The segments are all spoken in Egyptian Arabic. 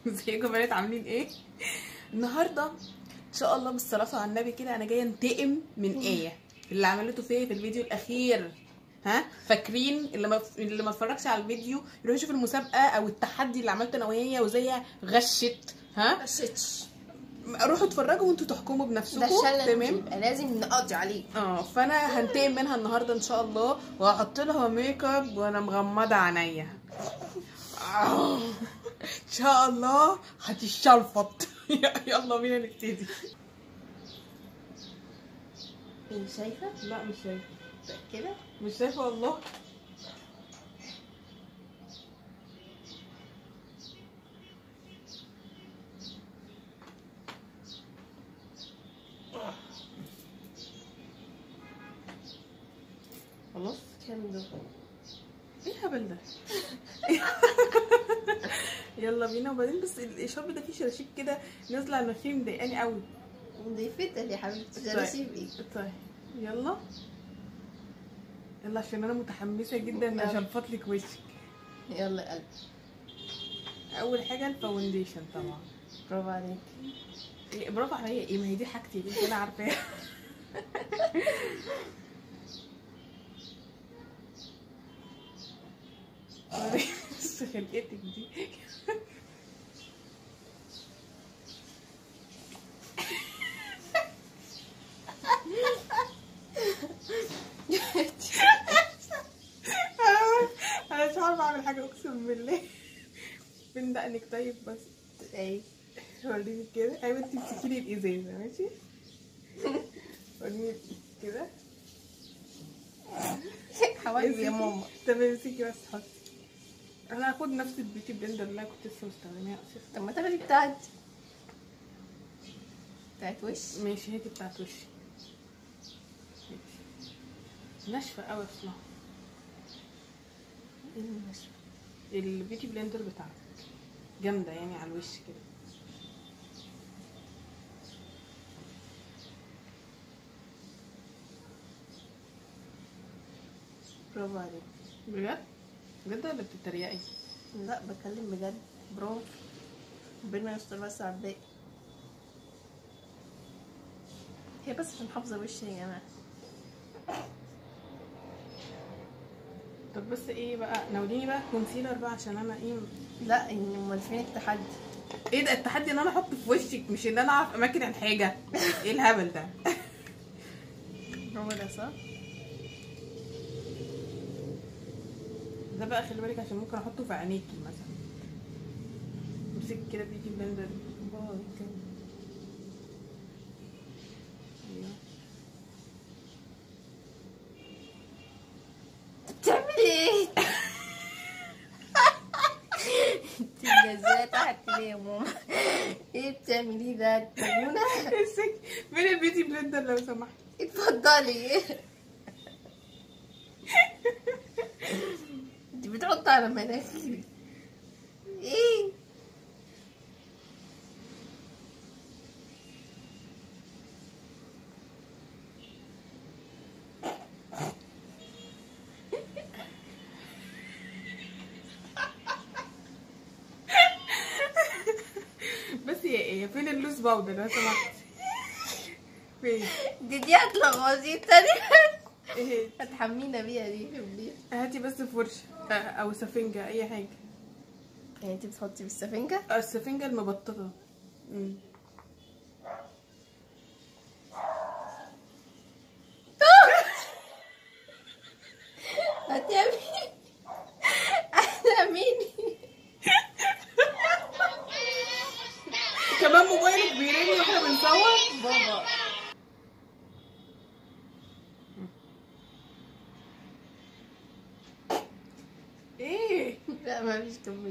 ازيكم يا بنات عاملين ايه النهارده ان شاء الله بالصلاه على النبي كده انا جايه انتقم من ايه اللي عملته فيا في الفيديو الاخير ها فاكرين اللي ما اللي ما اتفرجش على الفيديو يروح يشوف المسابقه او التحدي اللي عملته انا وهي وزي غشت ها غشتش روحوا اتفرجوا وانتوا تحكموا ده بنفسكم الشلل تمام يبقى لازم نقضي عليه اه فانا هنتقم منها النهارده ان شاء الله وهحط لها ميك اب وانا مغمضه عينيا آه. ان شاء الله هتشلفط يلا بينا نبتدي ايه شايفه لا مش شايفه كده مش شايفه والله خلاص كام دول ايه الهبل ده يلا بينا وبعدين بس الشرب ده فيه شراشيب كده نازله على المناخير مضايقاني قوي دي فتل يا حبيبتي طيب. جراسيب ايه طيب يلا يلا عشان انا متحمسه جدا يلا. اشلفط لك وشك يلا يا قلبي اول حاجه الفاونديشن طبعا برافو عليك إيه، برافو عليا ايه ما هي دي حاجتي دي انا عارفاها بس خلقتك دي انا مش عارفه اعمل حاجه اقسم بالله فين دقنك طيب بس ايه وريني كده ايوه انت امسكي لي الازازه ماشي وريني كده حبايبي يا ماما طب امسكي بس حطي انا هاخد نفس البيوتي بلندر اللي انا كنت لسه مستخدماها اساسا طب ما تاخدي بتاعتي بتاعت وش ماشي هاتي بتاعت وشي ماشي. ناشفه قوي اصلا ايه المناسبة؟ البيوتي بلندر بتاعتك جامده يعني على الوش كده برافو عليك بجد بجد ولا بتتريقي لا بكلم بجد برافو ربنا يستر بس على الباقي هي بس عشان حافظه وشي يا جماعه طب بس ايه بقى ناوليني بقى كونسيلر بقى عشان انا ايه لا يعني امال فين التحدي ايه ده التحدي ان انا احط في وشك مش ان انا اعرف اماكن الحاجه ايه الهبل ده هو ده صح ده بقى خلي بالك عشان ممكن احطه في عينيكي مثلا امسك كده بيجي بلندر باي كده ايوه بتعمل ايه انت الجزاء تحت ليه يا ماما ايه بتعمليه ده تبونا امسك فين البيوتي بلندر لو سمحت اتفضلي انت بتحط على مناخيري ايه بس يا ايه فين اللوز باودر لو سمحت فين دي دي هتلغوصي تاني ايه هتحمينا بيها دي في البيت هاتي بس فرشه آه، او سفنجه اي حاجه يعني انت بتحطي بالسفنجة آه، السفنجه المبططه مم. هتعملي هتعملي كمان موبايلك بيرن واحنا بنصور بابا ايه لا ما فيش كمية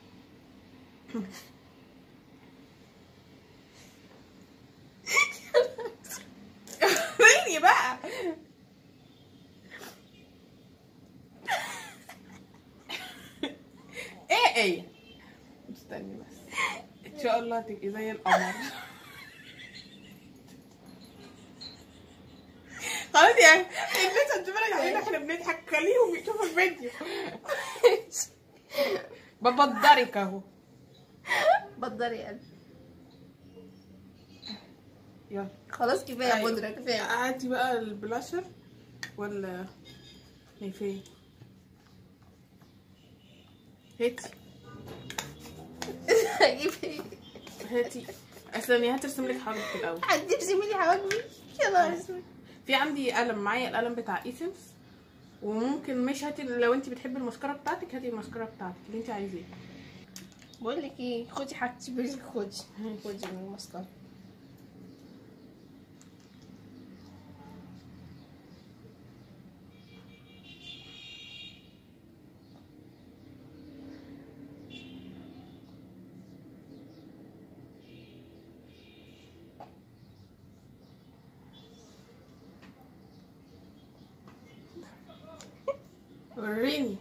وريني بقى ايه ايه استني بس ان شاء الله تبقي زي القمر خلاص يعني الناس هتتفرج علينا احنا بنضحك خليهم يشوفوا الفيديو ببدرك اهو بطلي يعني يلا خلاص كفايه أيوة. بودره كفايه هاتي بقى البلاشر ولا هي فين هاتي هجيب ايه هاتي استني هترسم لك حرف في الاول حد يرسم لي حواجبي يا نهار اسود في عندي قلم معايا القلم بتاع ايسنس وممكن مش هاتي لو انت بتحبي المسكره بتاعتك هاتي المسكره بتاعتك اللي انت عايزاه بقول لك ايه خدي حاجتي بس خدي خدي من المسكره وريني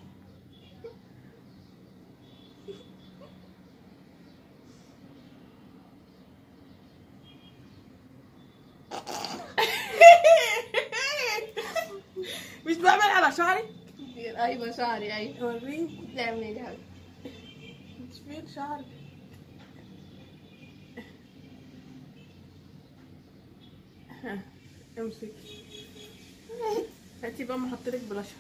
مش بعمل على شعري ايوه شعري ايوه وريني تعملي حاجه مش فين شعري ها، امسكي هاتي بقى ما احط لك بلاشر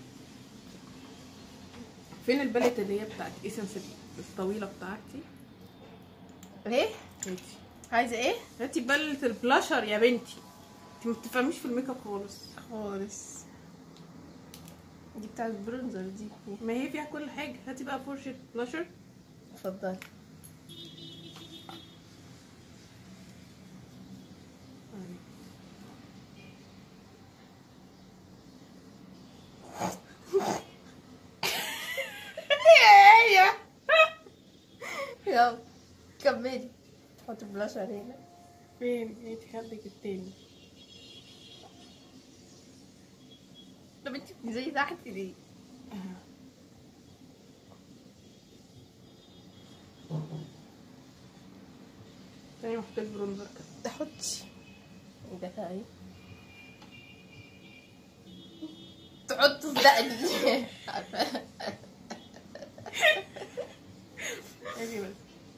فين الباليت اللي هي بتاعت ايسنس الطويله بتاعتي ايه هاتي عايزه ايه هاتي باليت البلاشر يا بنتي انت ما بتفهميش في الميك اب خالص خالص دي بتاعت البرونزر دي ما هي فيها كل حاجه هاتي بقى فرشه بلاشر اتفضلي هي يلا كملي حطي بلاشر هنا فين هاتي خدك التاني طب انت زي تحت ليه تاني محتاج برونزر كده تحطي ده اهي تحط في دقني عارفه هاتي بس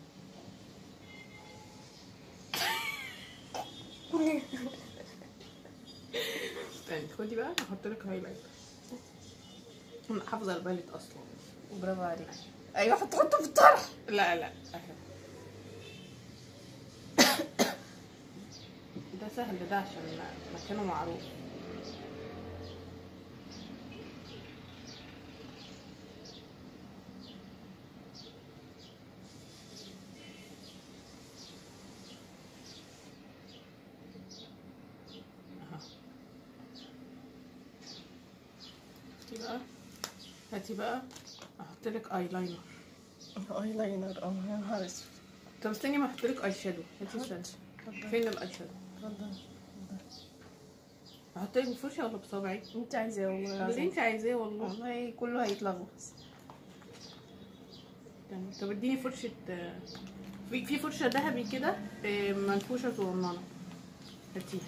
استني خدي بقى هحط لك هايلايت انا حافظه الباليت اصلا برافو عليك ايوه حط حطه في الطرح لا لا أهي. ده سهل ده عشان مكانه معروف أها. شفتي بقى هاتي بقى احط لك ايلاينر اي لاينر اه يا نهار اسود طب استني ما احط لك اي شادو هاتي استني فين الاي شادو اتفضلي احط لك بفرشه ولا بصبعي انت عايزاه والله اللي العظيم انت عايزاه والله والله كله هيتلخبط تمام. طب اديني فرشه آه، في في فرشه ذهبي كده آه، منفوشه صغننه هاتيها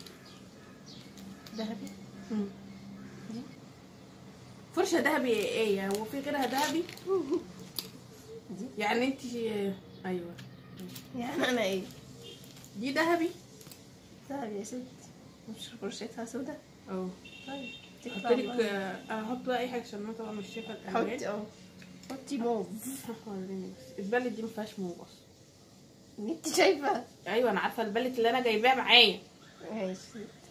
ذهبي دي فرشه ذهبي ايه هو في غيرها ذهبي دي يعني انت آه، ايوه يعني انا ايه دي ذهبي ذهبي يا ست مش فرشتها سودا اه طيب احط لك آه، انا هحط بقى اي حاجه عشان انا طبعا مش شايفه الالوان حطي اه حطي موف وريني بس البلد دي ما فيهاش موف اصلا انت شايفه ايوه انا عارفه البلد اللي انا جايباها معايا ماشي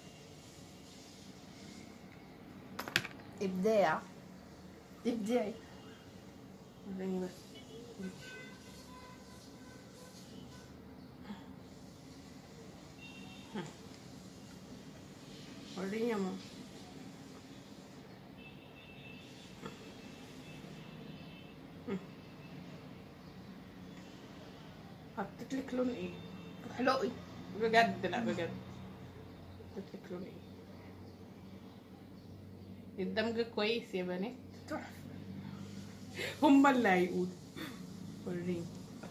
ابداع ابدعي وريني بس ها. وريني يا ماما هم. حطيت لك لون ايه حلوقي بجد لا بجد حطيت لك لون ايه الدمج كويس يا بنات تحفه هما اللي هيقولوا وريني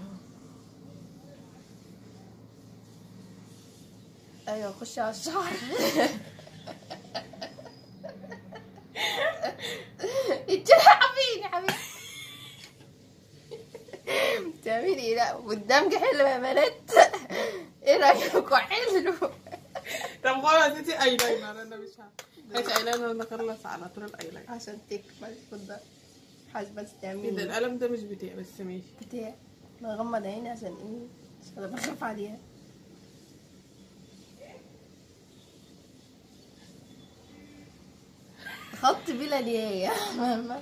ايوه خشي على الشعر انت حبيبي حبيبي تعملي ايه لا والدمج حلو يا بنات ايه رايكم حلو طب خلاص انتي ايلاينر انا مش هات ايلاينر نخلص على طول الايلاينر عشان تكمل خد حاسبه ايه ده تعملي القلم ده مش بتاعي بس ماشي بتاع بغمض عيني عشان ايه عشان انا بخاف عليها خط بلا نهاية ماما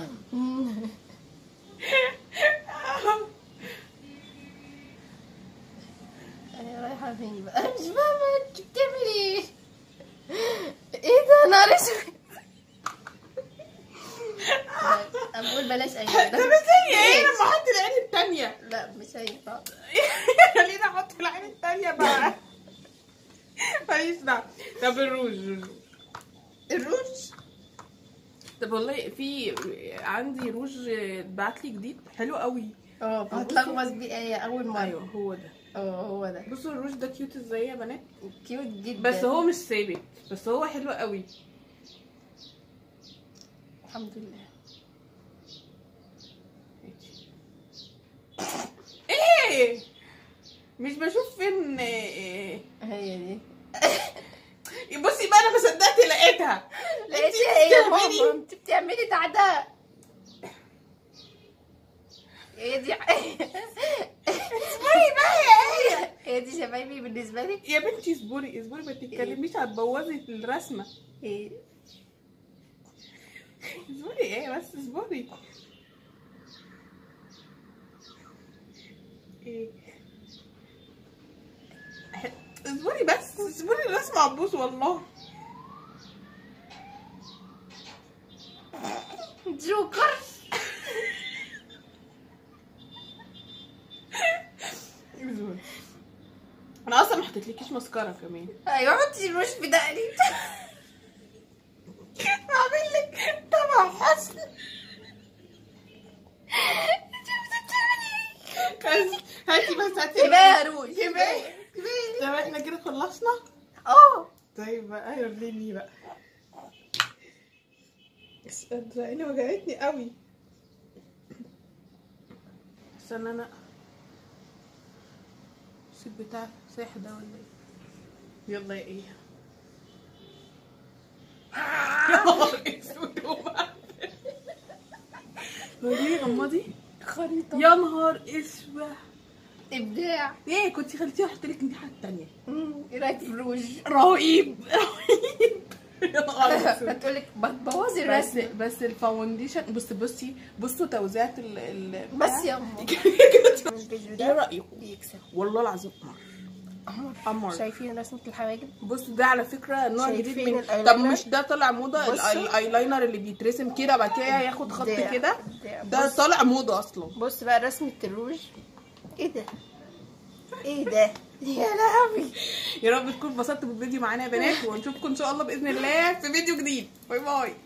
انا رايحة فين بقى أنا مش فاهمة انت بتعمل ايه ايه ده نهار اسود لا، انا بقول بلاش اي ده مش هي ايه لما احط العين التانية لا مش هينفع خليني احط العين التانية بقى ماليش دعوة طب الروج الروج. الروج طب والله في عندي روج اتبعت لي جديد حلو قوي اه هتلغوص بيه ايه اول مرة ايوه هو ده اه هو ده بصوا الروج ده كيوت ازاي يا بنات كيوت جدا بس هو مش ثابت بس هو حلو قوي الحمد لله ايه مش بشوف فين إيه. هي دي بصي بقى انا ما صدقت لقيتها لقيتيها ايه يا بتعملي؟ ماما انت بتعملي تعداء هي دي اصبري بقى يا ايه هي دي شبايبي بالنسبة لك يا بنتي اصبري اصبري ما تتكلميش هتبوظي الرسمه ايه اصبري ايه بس اصبري ايه اصبري بس اصبري الرسمه هتبوظ والله جوكر اصبري انا اصلا ما حطيتلكيش مسكره كمان ايوه حطي الوش في دقني هعمل لك طبعا حسن بس هاتي بس هاتي كفايه روج كفايه طب احنا كده خلصنا اه طيب بقى يوريني بقى بس عيني وجعتني قوي استنى انا السيب بتاع ساح ده ولا ايه يلا يا ايه يا نهار اسود ومعفن. وريني غمضي خريطة يا نهار اسود ابداع ايه كنت خليتيها احط لك دي حاجه تانية مم، ايه رايك في الروج رهيب رهيب يا نهار اسود هتقولك بتبوظي بس الرسم بس الفاونديشن بص بصي بصوا توزيعات ال ال بس يا أمه. ايه رايكم بيكسب والله العظيم قمر قمر شايفين رسمة الحواجب بص ده على فكره نوع شايفين جديد من الأيلاينر؟ طب مش ده طالع موضه ال- بصوا. الايلاينر اللي بيترسم كده بعد كده ياخد خط ده- كده ده. ده بص. طالع موضه اصلا بص بقى رسمة الروج ايه ده ايه ده يا لهوي يا رب تكونوا اتبسطتوا بالفيديو معانا يا بنات ونشوفكم ان شاء الله باذن الله في فيديو جديد باي باي